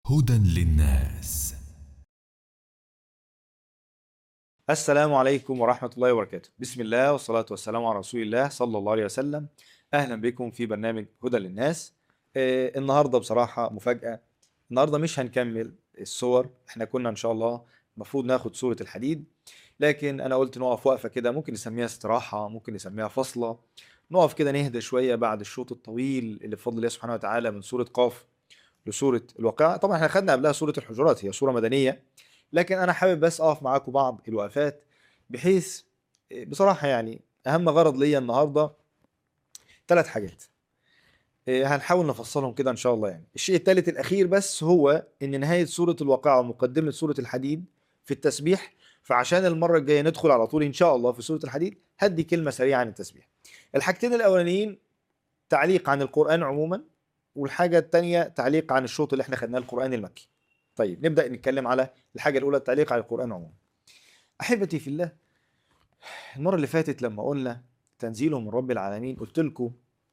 هدى للناس السلام عليكم ورحمة الله وبركاته بسم الله والصلاة والسلام على رسول الله صلى الله عليه وسلم أهلا بكم في برنامج هدى للناس آه النهاردة بصراحة مفاجأة النهاردة مش هنكمل الصور احنا كنا إن شاء الله المفروض ناخد سورة الحديد لكن أنا قلت نقف وقفة كده ممكن نسميها استراحة ممكن نسميها فصلة نقف كده نهدى شوية بعد الشوط الطويل اللي بفضل الله سبحانه وتعالى من سورة قاف لسورة الواقعة طبعا احنا خدنا قبلها سورة الحجرات هي سورة مدنية لكن انا حابب بس اقف معاكم بعض الوقفات بحيث بصراحة يعني اهم غرض ليا النهاردة ثلاث حاجات إيه، هنحاول نفصلهم كده ان شاء الله يعني الشيء الثالث الاخير بس هو ان نهاية سورة الواقعة ومقدمة سورة الحديد في التسبيح فعشان المرة الجاية ندخل على طول ان شاء الله في سورة الحديد هدي كلمة سريعة عن التسبيح الحاجتين الاولانيين تعليق عن القرآن عموما والحاجة الثانية تعليق عن الشوط اللي احنا خدناه القرآن المكي طيب نبدأ نتكلم على الحاجة الأولى التعليق على القرآن عموما أحبتي في الله المرة اللي فاتت لما قلنا تنزيل من رب العالمين قلت لكم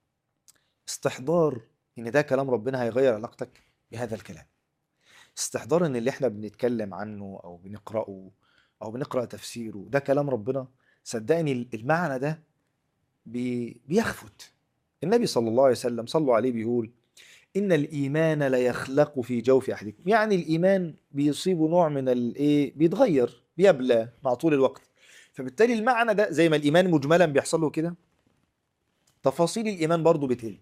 استحضار إن ده كلام ربنا هيغير علاقتك بهذا الكلام استحضار إن اللي احنا بنتكلم عنه أو بنقرأه أو بنقرأ تفسيره ده كلام ربنا صدقني المعنى ده بي- بيخفت النبي صلى الله عليه وسلم صلوا عليه بيقول إن الإيمان لا يخلق في جوف أحدكم يعني الإيمان بيصيبه نوع من الإيه بيتغير بيبلى مع طول الوقت فبالتالي المعنى ده زي ما الإيمان مجملا بيحصل له كده تفاصيل الإيمان برضو بتقل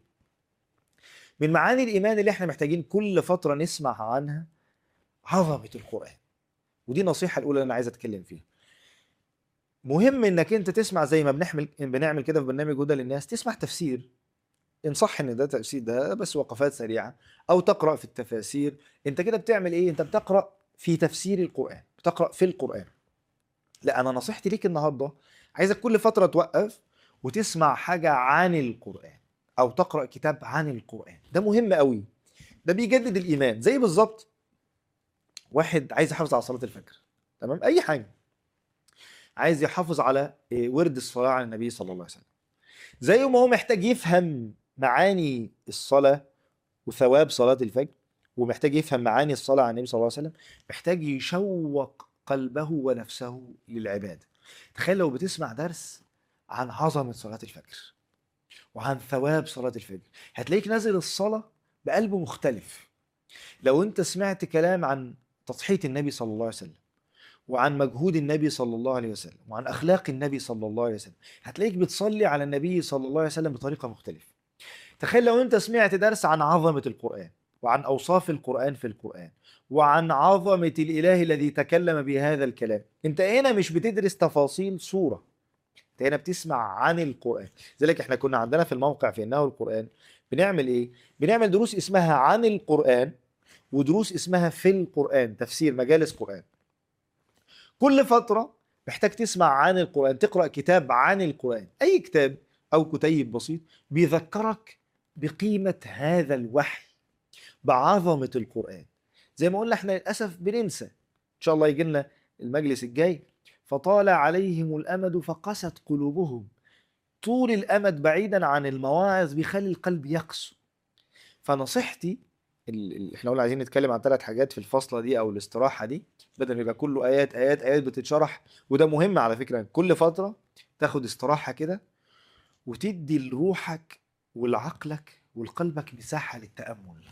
من معاني الإيمان اللي احنا محتاجين كل فترة نسمع عنها عظمة القرآن ودي النصيحة الأولى اللي أنا عايز أتكلم فيها مهم إنك أنت تسمع زي ما بنعمل بنعمل كده في برنامج هدى للناس تسمع تفسير ان صح ان ده تفسير ده بس وقفات سريعه او تقرا في التفاسير انت كده بتعمل ايه انت بتقرا في تفسير القران بتقرا في القران لا انا نصيحتي ليك النهارده عايزك كل فتره توقف وتسمع حاجه عن القران او تقرا كتاب عن القران ده مهم قوي ده بيجدد الايمان زي بالظبط واحد عايز يحافظ على صلاه الفجر تمام اي حاجه عايز يحافظ على إيه، ورد الصلاه على النبي صلى الله عليه وسلم زي ما هو محتاج يفهم معاني الصلاة وثواب صلاة الفجر ومحتاج يفهم معاني الصلاة على النبي صلى الله عليه وسلم محتاج يشوق قلبه ونفسه للعبادة تخيل لو بتسمع درس عن عظمة صلاة الفجر وعن ثواب صلاة الفجر هتلاقيك نازل الصلاة بقلب مختلف لو انت سمعت كلام عن تضحية النبي صلى الله عليه وسلم وعن مجهود النبي صلى الله عليه وسلم وعن اخلاق النبي صلى الله عليه وسلم هتلاقيك بتصلي على النبي صلى الله عليه وسلم بطريقه مختلفه تخيل لو انت سمعت درس عن عظمه القران وعن اوصاف القران في القران وعن عظمه الاله الذي تكلم بهذا الكلام انت هنا مش بتدرس تفاصيل سوره انت هنا بتسمع عن القران لذلك احنا كنا عندنا في الموقع في انه القران بنعمل ايه بنعمل دروس اسمها عن القران ودروس اسمها في القران تفسير مجالس قران كل فترة محتاج تسمع عن القرآن تقرأ كتاب عن القرآن أي كتاب أو كتيب بسيط بيذكرك بقيمة هذا الوحي بعظمة القرآن زي ما قلنا احنا للأسف بننسى إن شاء الله يجي لنا المجلس الجاي فطال عليهم الأمد فقست قلوبهم طول الأمد بعيدا عن المواعظ بيخلي القلب يقسو فنصيحتي ال- ال- احنا قلنا عايزين نتكلم عن ثلاث حاجات في الفصلة دي أو الاستراحة دي بدل ما يبقى كله ايات ايات ايات بتتشرح وده مهم على فكره كل فتره تاخد استراحه كده وتدي لروحك ولعقلك ولقلبك مساحه للتامل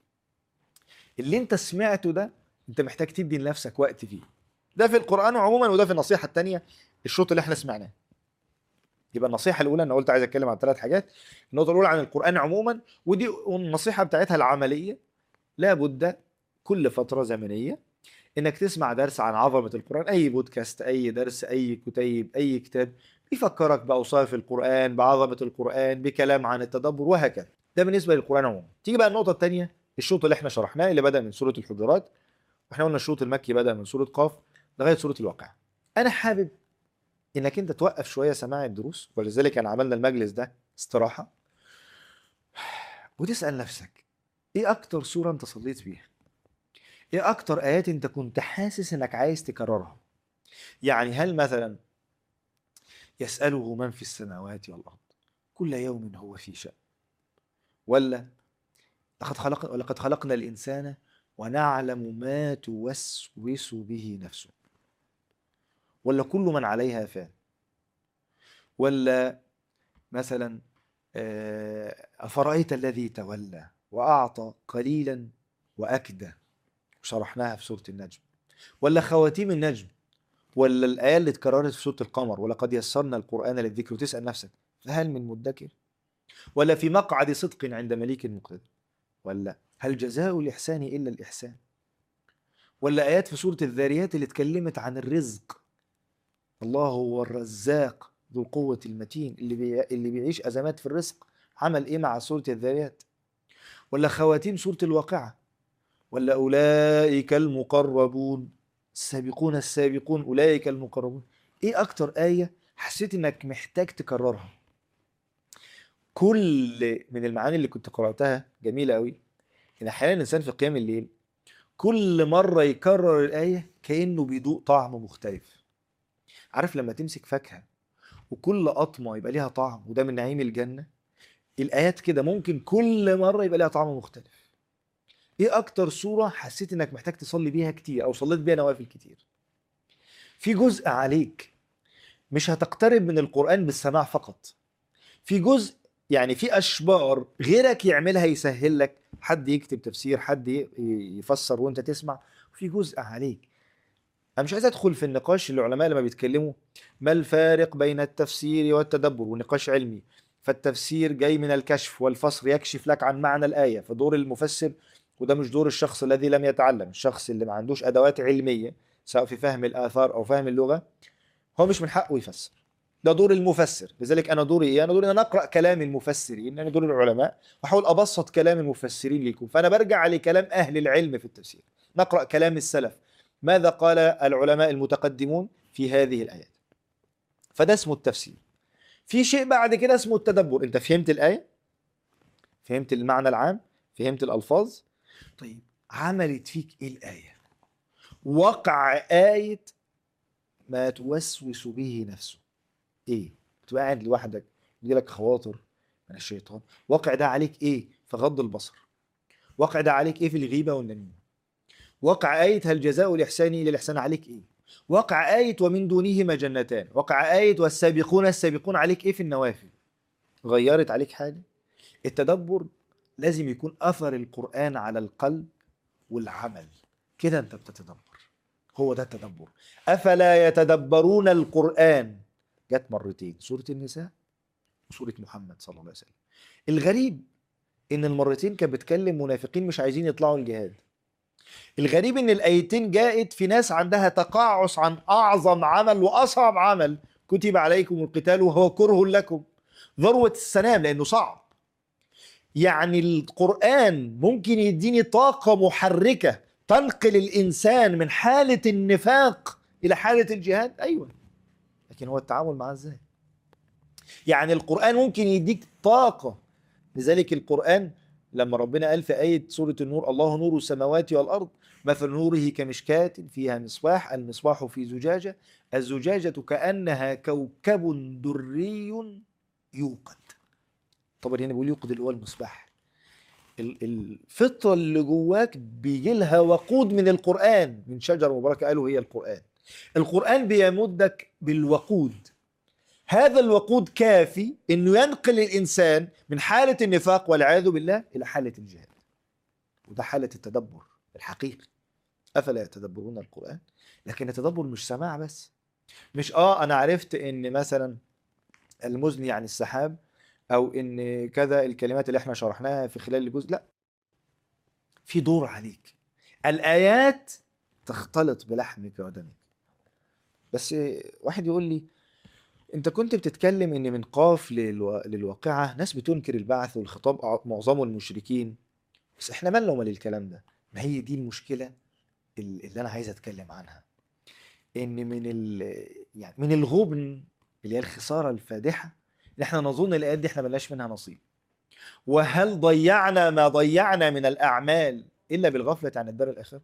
اللي انت سمعته ده انت محتاج تدي لنفسك وقت فيه ده في القران عموما وده في النصيحه الثانيه الشوط اللي احنا سمعناه يبقى النصيحه الاولى انا قلت عايز اتكلم عن ثلاث حاجات النقطه الاولى عن القران عموما ودي النصيحه بتاعتها العمليه لابد كل فتره زمنيه انك تسمع درس عن عظمه القران اي بودكاست اي درس اي كتيب اي كتاب بيفكرك باوصاف القران بعظمه القران بكلام عن التدبر وهكذا ده بالنسبه للقران عموما تيجي بقى النقطه الثانيه الشوط اللي احنا شرحناه اللي بدا من سوره الحجرات واحنا قلنا الشوط المكي بدا من سوره قاف لغايه سوره الواقع انا حابب انك انت توقف شويه سماع الدروس ولذلك انا عملنا المجلس ده استراحه وتسال نفسك ايه اكتر سوره انت صليت بيها ايه اكتر ايات انت كنت حاسس انك عايز تكررها يعني هل مثلا يسأله من في السماوات والأرض كل يوم هو في شأن ولا لقد خلق ولقد خلقنا الإنسان ونعلم ما توسوس به نفسه ولا كل من عليها فان ولا مثلا آه، أفرأيت الذي تولى وأعطى قليلا وأكدى شرحناها في سورة النجم ولا خواتيم النجم ولا الآية اللي اتكررت في سورة القمر ولقد يسرنا القرآن للذكر وتسأل نفسك فهل من مدكر ولا في مقعد صدق عند مليك مقتدر ولا هل جزاء الإحسان إلا الإحسان ولا آيات في سورة الذاريات اللي اتكلمت عن الرزق الله هو الرزاق ذو القوة المتين اللي, بي... اللي بيعيش أزمات في الرزق عمل إيه مع سورة الذاريات ولا خواتيم سورة الواقعة ولا أولئك المقربون السابقون السابقون أولئك المقربون إيه أكتر آية حسيت إنك محتاج تكررها كل من المعاني اللي كنت قرأتها جميلة قوي إن أحيانا الإنسان في قيام الليل كل مرة يكرر الآية كأنه بيدوق طعم مختلف عارف لما تمسك فاكهة وكل قطمة يبقى ليها طعم وده من نعيم الجنة الآيات كده ممكن كل مرة يبقى ليها طعم مختلف ايه اكتر سورة حسيت انك محتاج تصلي بيها كتير او صليت بيها نوافل كتير في جزء عليك مش هتقترب من القرآن بالسماع فقط في جزء يعني في اشبار غيرك يعملها يسهل لك حد يكتب تفسير حد ي- يفسر وانت تسمع وفي جزء عليك انا مش عايز ادخل في النقاش اللي العلماء لما بيتكلموا ما الفارق بين التفسير والتدبر ونقاش علمي فالتفسير جاي من الكشف والفصل يكشف لك عن معنى الآية فدور المفسر وده مش دور الشخص الذي لم يتعلم الشخص اللي ما عندوش أدوات علمية سواء في فهم الآثار أو فهم اللغة هو مش من حقه يفسر ده دور المفسر لذلك أنا دوري إيه؟ أنا دوري أن أنا أقرأ كلام المفسرين أنا دور العلماء وأحاول أبسط كلام المفسرين لكم فأنا برجع لكلام أهل العلم في التفسير نقرأ كلام السلف ماذا قال العلماء المتقدمون في هذه الآيات فده اسمه التفسير في شيء بعد كده اسمه التدبر انت فهمت الآية فهمت المعنى العام فهمت الألفاظ طيب عملت فيك ايه الآية وقع آية ما توسوس به نفسه ايه تبقى قاعد لوحدك يجيلك خواطر من الشيطان وقع ده عليك ايه في غض البصر وقع ده عليك ايه في الغيبة والنميمة وقع آية هل جزاء الإحسان إلا الإحسان عليك ايه وقع آية ومن دونهما جنتان وقع آية والسابقون السابقون عليك ايه في النوافل غيرت عليك حاجة التدبر لازم يكون أثر القرآن على القلب والعمل كده أنت بتتدبر هو ده التدبر أفلا يتدبرون القرآن جت مرتين سورة النساء وسورة محمد صلى الله عليه وسلم الغريب إن المرتين كانت بتكلم منافقين مش عايزين يطلعوا الجهاد الغريب ان الايتين جاءت في ناس عندها تقاعس عن اعظم عمل واصعب عمل كتب عليكم القتال وهو كره لكم ذروه السلام لانه صعب يعني القران ممكن يديني طاقه محركه تنقل الانسان من حاله النفاق الى حاله الجهاد ايوه لكن هو التعامل معاه ازاي يعني القران ممكن يديك طاقه لذلك القران لما ربنا قال في آية سورة النور الله نور السماوات والأرض مثل نوره كمشكاة فيها مصباح المصباح في زجاجة الزجاجة كأنها كوكب دري يوقد طبعا هنا بيقول يوقد اللي هو المصباح ال- الفطرة اللي جواك بيجي لها وقود من القرآن من شجرة مباركة قالوا هي القرآن القرآن بيمدك بالوقود هذا الوقود كافي انه ينقل الانسان من حاله النفاق والعياذ بالله الى حاله الجهاد وده حاله التدبر الحقيقي افلا يتدبرون القران لكن التدبر مش سماع بس مش اه انا عرفت ان مثلا المزني عن السحاب او ان كذا الكلمات اللي احنا شرحناها في خلال الجزء لا في دور عليك الايات تختلط بلحمك ودمك بس واحد يقول لي انت كنت بتتكلم ان من قاف للو... للواقعة ناس بتنكر البعث والخطاب أع- معظمه المشركين بس احنا مالنا ومال الكلام ده ما هي دي المشكلة ال- اللي انا عايز اتكلم عنها ان من ال... يعني من الغبن اللي هي الخسارة الفادحة ان احنا نظن الايات دي احنا ملناش منها نصيب وهل ضيعنا ما ضيعنا من الاعمال الا بالغفلة عن الدار الاخرة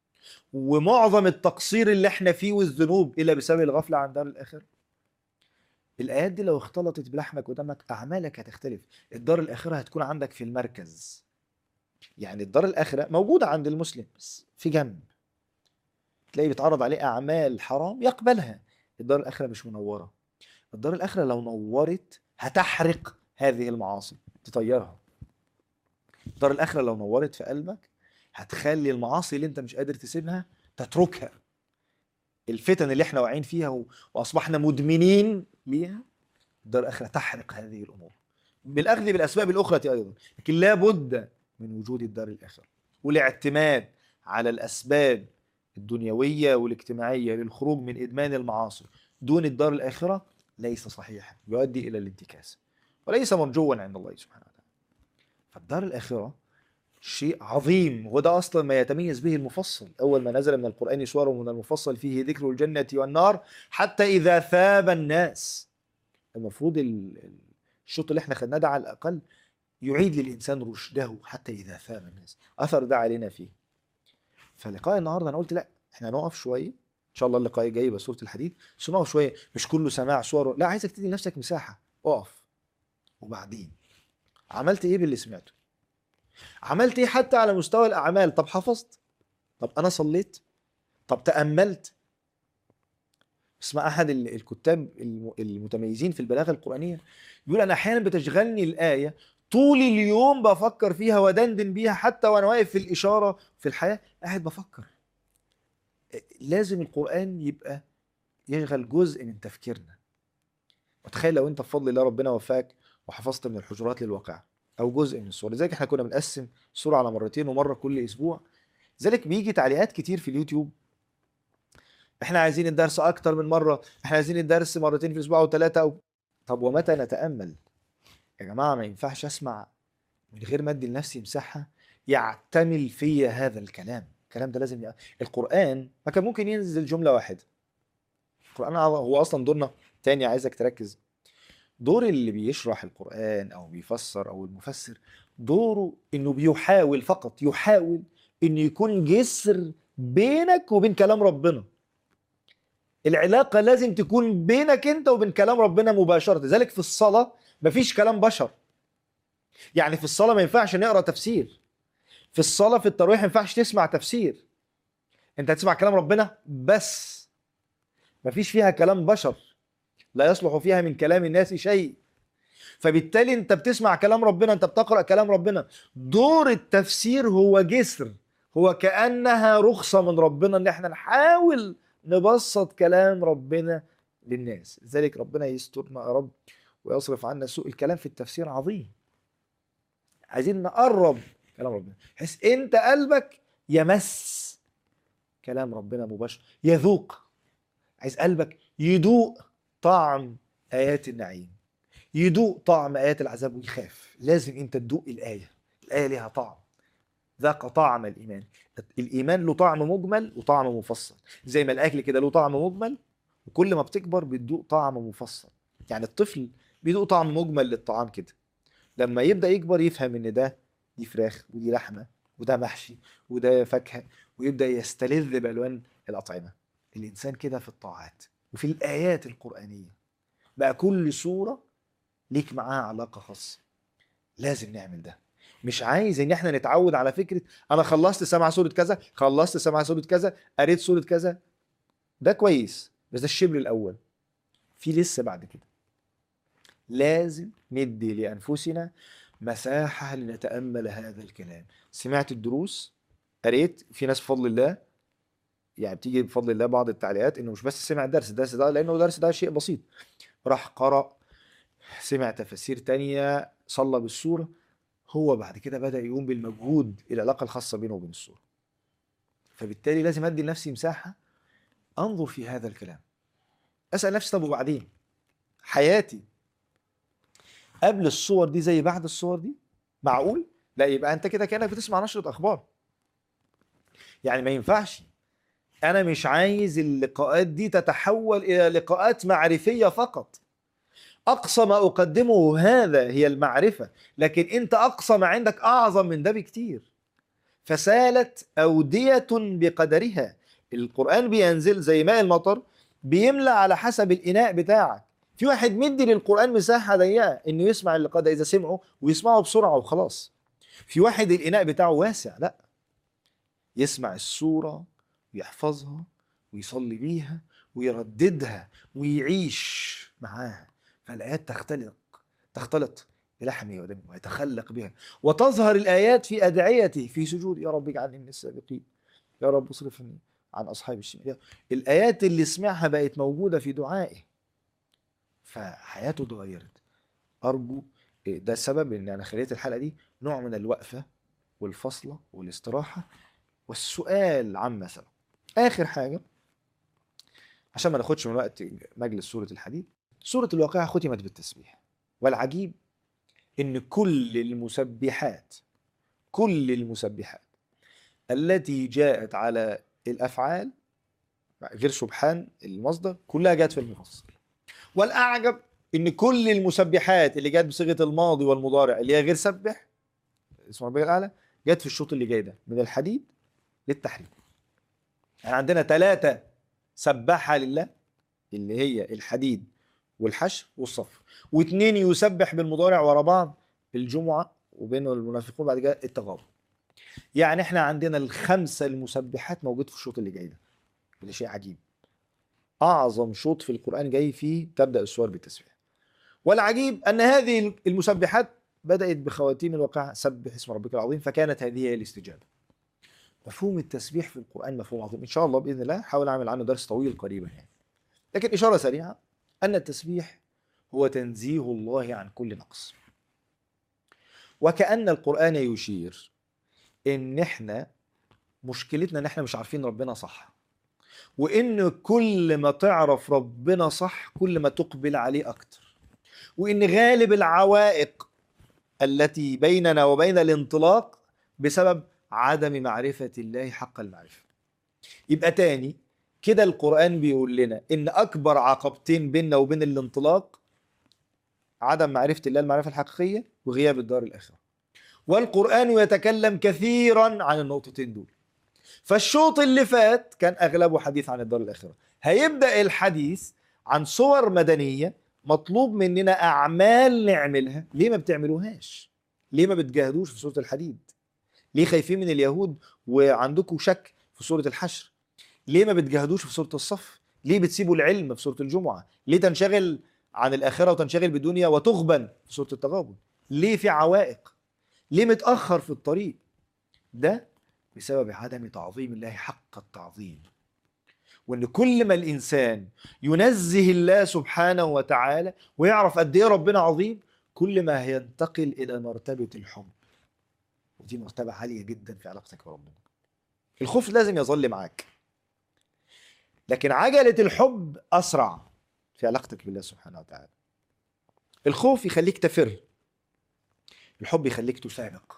ومعظم التقصير اللي احنا فيه والذنوب الا بسبب الغفلة عن دار الاخرة الايات دي لو اختلطت بلحمك ودمك اعمالك هتختلف الدار الاخره هتكون عندك في المركز يعني الدار الاخره موجوده عند المسلم بس في جنب تلاقيه بيتعرض عليه اعمال حرام يقبلها الدار الاخره مش منوره الدار الاخره لو نورت هتحرق هذه المعاصي تطيرها الدار الاخره لو نورت في قلبك هتخلي المعاصي اللي انت مش قادر تسيبها تتركها الفتن اللي احنا واقعين فيها و- واصبحنا مدمنين ليها الدار الاخره تحرق هذه الامور بالاخذ بالاسباب الاخرى ايضا لكن لا بد من وجود الدار الاخره والاعتماد على الاسباب الدنيويه والاجتماعيه للخروج من ادمان المعاصي دون الدار الاخره ليس صحيحا يؤدي الى الانتكاس وليس مرجوا عند الله سبحانه وتعالى فالدار الاخره شيء عظيم وده اصلا ما يتميز به المفصل اول ما نزل من القران سور من المفصل فيه ذكر الجنه والنار حتى اذا ثاب الناس المفروض ال- ال- الشوط اللي احنا خدناه ده على الاقل يعيد للانسان رشده حتى اذا ثاب الناس اثر ده علينا فيه فلقاء النهارده انا قلت لا احنا هنقف شويه ان شاء الله اللقاء الجاي يبقى سوره الحديد بس نقف شويه مش كله سماع صور لا عايزك تدي لنفسك مساحه اقف وبعدين عملت ايه باللي سمعته عملت ايه حتى على مستوى الاعمال طب حفظت طب انا صليت طب تاملت اسمع احد ال- الكتاب الم- المتميزين في البلاغه القرانيه بيقول انا احيانا بتشغلني الايه طول اليوم بفكر فيها ودندن بيها حتى وانا واقف في الاشاره في الحياه قاعد بفكر لازم القران يبقى يشغل جزء من تفكيرنا وتخيل لو انت بفضل الله ربنا وفاك وحفظت من الحجرات للواقع او جزء من الصور لذلك احنا كنا بنقسم الصوره على مرتين ومره كل اسبوع لذلك بيجي تعليقات كتير في اليوتيوب احنا عايزين الدرس اكتر من مره احنا عايزين الدرس مرتين في الاسبوع او ثلاثه او طب ومتى نتامل يا جماعه ما ينفعش اسمع من غير ما ادي لنفسي مساحه يعتمل فيا هذا الكلام الكلام ده لازم ي... القران ما كان ممكن ينزل جمله واحده القران هو اصلا دورنا تاني عايزك تركز دور اللي بيشرح القرآن أو بيفسر أو المفسر دوره إنه بيحاول فقط يحاول إنه يكون جسر بينك وبين كلام ربنا العلاقة لازم تكون بينك أنت وبين كلام ربنا مباشرة لذلك في الصلاة مفيش كلام بشر يعني في الصلاة ما ينفعش نقرأ تفسير في الصلاة في التراويح ما ينفعش تسمع تفسير أنت هتسمع كلام ربنا بس مفيش فيها كلام بشر لا يصلح فيها من كلام الناس شيء فبالتالي انت بتسمع كلام ربنا انت بتقرا كلام ربنا دور التفسير هو جسر هو كانها رخصه من ربنا ان احنا نحاول نبسط كلام ربنا للناس لذلك ربنا يسترنا يا رب ويصرف عنا سوء الكلام في التفسير عظيم عايزين نقرب كلام ربنا بحيث انت قلبك يمس كلام ربنا مباشر يذوق عايز قلبك يدوق طعم ايات النعيم يدوق طعم ايات العذاب ويخاف لازم انت تدوق الايه الايه ليها طعم ذاق طعم الايمان الايمان له طعم مجمل وطعم مفصل زي ما الاكل كده له طعم مجمل وكل ما بتكبر بتدوق طعم مفصل يعني الطفل بيدوق طعم مجمل للطعام كده لما يبدا يكبر يفهم ان ده دي فراخ ودي لحمه وده محشي وده فاكهه ويبدا يستلذ بالوان الاطعمه الانسان كده في الطاعات وفي الآيات القرآنية بقى كل سورة ليك معاها علاقة خاصة لازم نعمل ده مش عايز ان احنا نتعود على فكرة انا خلصت سمع سورة كذا خلصت سمع سورة كذا قريت سورة كذا ده كويس بس ده الشبر الاول في لسه بعد كده لازم ندي لانفسنا مساحة لنتأمل هذا الكلام سمعت الدروس قريت في ناس بفضل الله يعني بتيجي بفضل الله بعض التعليقات انه مش بس سمع الدرس الدرس ده لانه الدرس ده شيء بسيط راح قرأ سمع تفاسير تانية صلى بالسورة هو بعد كده بدأ يقوم بالمجهود العلاقة الخاصة بينه وبين السورة فبالتالي لازم ادي لنفسي مساحة انظر في هذا الكلام اسأل نفسي طب وبعدين حياتي قبل الصور دي زي بعد الصور دي معقول لا يبقى انت كده كانك بتسمع نشرة اخبار يعني ما ينفعش انا مش عايز اللقاءات دي تتحول الى لقاءات معرفيه فقط اقصى ما اقدمه هذا هي المعرفه لكن انت اقصى ما عندك اعظم من ده بكتير فسالت اوديه بقدرها القران بينزل زي ماء المطر بيملى على حسب الاناء بتاعك في واحد مدي للقران مساحه ضيقه انه يسمع اللقاء ده اذا سمعه ويسمعه بسرعه وخلاص في واحد الإناء بتاعه واسع لا يسمع السورة ويحفظها ويصلي بيها ويرددها ويعيش معاها فالآيات تختلط تختلط بلحمه ودمه ويتخلق بها وتظهر الآيات في أدعيته في سجود يا رب اجعلني من السابقين يا رب اصرفني عن أصحاب الشمال الآيات اللي سمعها بقت موجودة في دعائه فحياته اتغيرت أرجو إيه، ده السبب ان انا خليت الحلقه دي نوع من الوقفه والفصله والاستراحه والسؤال عما سبق اخر حاجه عشان ما ناخدش من وقت مجلس سوره الحديد سوره الواقعه ختمت بالتسبيح والعجيب ان كل المسبحات كل المسبحات التي جاءت على الافعال غير سبحان المصدر كلها جاءت في المفصل والاعجب ان كل المسبحات اللي جت بصيغه الماضي والمضارع اللي هي غير سبح اسم ربك الاعلى جت في الشوط اللي جاي ده من الحديد للتحريم يعني عندنا ثلاثه سبحها لله اللي هي الحديد والحشر والصف واثنين يسبح بالمضارع ورا بعض الجمعه وبين المنافقون بعد كده التغابن يعني احنا عندنا الخمسه المسبحات موجود في الشوط اللي جاي ده وده شيء عجيب اعظم شوط في القران جاي فيه تبدا السور بالتسبيح والعجيب ان هذه المسبحات بدات بخواتيم الواقع سبح اسم ربك العظيم فكانت هذه هي الاستجابه مفهوم التسبيح في القران مفهوم عظيم ان شاء الله باذن الله حاول اعمل عنه درس طويل قريبا يعني لكن اشاره سريعه ان التسبيح هو تنزيه الله عن كل نقص وكأن القرآن يشير إن إحنا مشكلتنا إن إحنا مش عارفين ربنا صح وإن كل ما تعرف ربنا صح كل ما تقبل عليه أكتر وإن غالب العوائق التي بيننا وبين الانطلاق بسبب عدم معرفة الله حق المعرفة يبقى تاني كده القرآن بيقول لنا إن أكبر عقبتين بيننا وبين الانطلاق عدم معرفة الله المعرفة الحقيقية وغياب الدار الآخرة والقرآن يتكلم كثيرا عن النقطتين دول فالشوط اللي فات كان أغلبه حديث عن الدار الآخرة هيبدأ الحديث عن صور مدنية مطلوب مننا أعمال نعملها ليه ما بتعملوهاش ليه ما بتجاهدوش في سورة الحديد ليه خايفين من اليهود وعندكم شك في سورة الحشر ليه ما بتجاهدوش في سورة الصف ليه بتسيبوا العلم في سورة الجمعة ليه تنشغل عن الآخرة وتنشغل بالدنيا وتغبن في سورة التغابن ليه في عوائق ليه متأخر في الطريق ده بسبب عدم تعظيم الله حق التعظيم وان كل ما الانسان ينزه الله سبحانه وتعالى ويعرف قد ايه ربنا عظيم كل ما هينتقل الى مرتبه الحب ودي مرتبه عاليه جدا في علاقتك بربنا الخوف لازم يظل معاك لكن عجله الحب اسرع في علاقتك بالله سبحانه وتعالى الخوف يخليك تفر الحب يخليك تسابق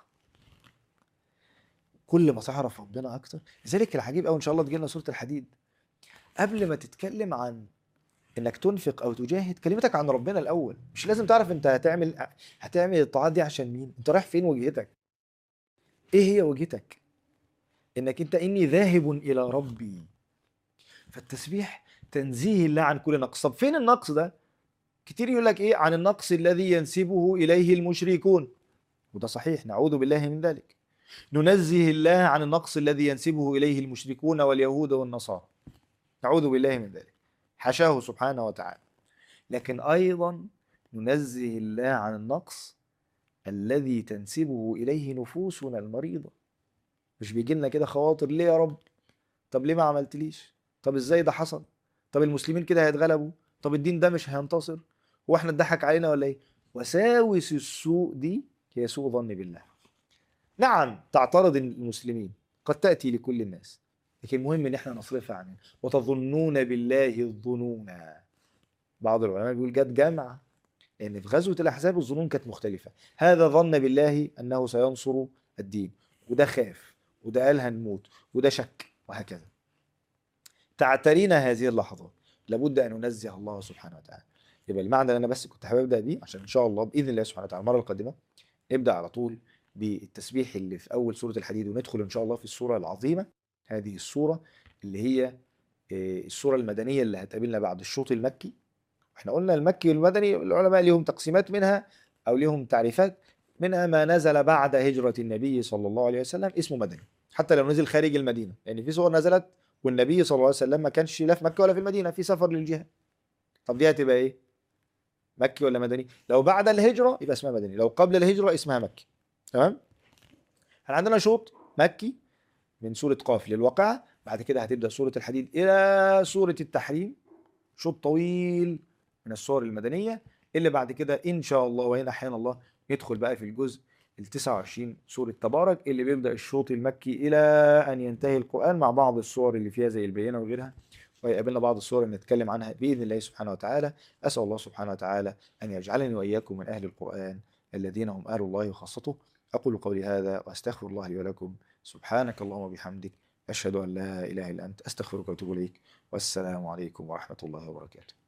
كل ما تعرف ربنا اكتر لذلك العجيب قوي ان شاء الله تجي لنا سوره الحديد قبل ما تتكلم عن انك تنفق او تجاهد كلمتك عن ربنا الاول مش لازم تعرف انت هتعمل هتعمل الطاعات دي عشان مين انت رايح فين وجهتك ايه هي وجهتك انك انت اني ذاهب الى ربي فالتسبيح تنزيه الله عن كل نقص طب فين النقص ده كتير يقول لك ايه عن النقص الذي ينسبه اليه المشركون وده صحيح نعوذ بالله من ذلك ننزه الله عن النقص الذي ينسبه اليه المشركون واليهود والنصارى نعوذ بالله من ذلك حاشاه سبحانه وتعالى لكن ايضا ننزه الله عن النقص الذي تنسبه اليه نفوسنا المريضه مش بيجي لنا كده خواطر ليه يا رب طب ليه ما عملتليش طب ازاي ده حصل طب المسلمين كده هيتغلبوا طب الدين ده مش هينتصر هو احنا اتضحك علينا ولا ايه وساوس السوء دي هي سوء ظن بالله نعم تعترض المسلمين قد تأتي لكل الناس لكن المهم ان احنا نصرفها عنه وتظنون بالله الظنونا بعض العلماء بيقول جت جامعة لان في غزوة الاحزاب الظنون كانت مختلفة هذا ظن بالله انه سينصر الدين وده خاف وده قال هنموت وده شك وهكذا تعترينا هذه اللحظات لابد ان ننزه الله سبحانه وتعالى يبقى المعنى اللي انا بس كنت حابب ابدا بيه عشان ان شاء الله باذن الله سبحانه وتعالى المره القادمه نبدا على طول بالتسبيح اللي في اول سوره الحديد وندخل ان شاء الله في السوره العظيمه هذه السوره اللي هي آه، السوره المدنيه اللي هتقابلنا بعد الشوط المكي احنا قلنا المكي والمدني العلماء ليهم تقسيمات منها او ليهم تعريفات منها ما نزل بعد هجرة النبي صلى الله عليه وسلم اسمه مدني حتى لو نزل خارج المدينة لأن يعني في صور نزلت والنبي صلى الله عليه وسلم ما كانش لا في مكة ولا في المدينة في سفر للجهاد طب دي هتبقى ايه مكي ولا مدني لو بعد الهجرة يبقى اسمها مدني لو قبل الهجرة اسمها مكي تمام احنا عندنا شوط مكي من سورة قاف للواقعة بعد كده هتبدأ سورة الحديد إلى سورة التحريم شوط طويل من السور المدنية اللي بعد كده إن شاء الله وإن أحيانا الله ندخل بقى في الجزء ال 29 سورة تبارك اللي بيبدأ الشوط المكي إلى أن ينتهي القرآن مع بعض السور اللي فيها زي البينة وغيرها ويقابلنا بعض السور اللي نتكلم عنها بإذن الله سبحانه وتعالى أسأل الله سبحانه وتعالى أن يجعلني وإياكم من أهل القرآن الذين هم أهل الله وخاصته أقول قولي هذا وأستغفر الله لي ولكم سبحانك اللهم وبحمدك أشهد أن لا إله إلا أنت أستغفرك وأتوب إليك والسلام عليكم ورحمة الله وبركاته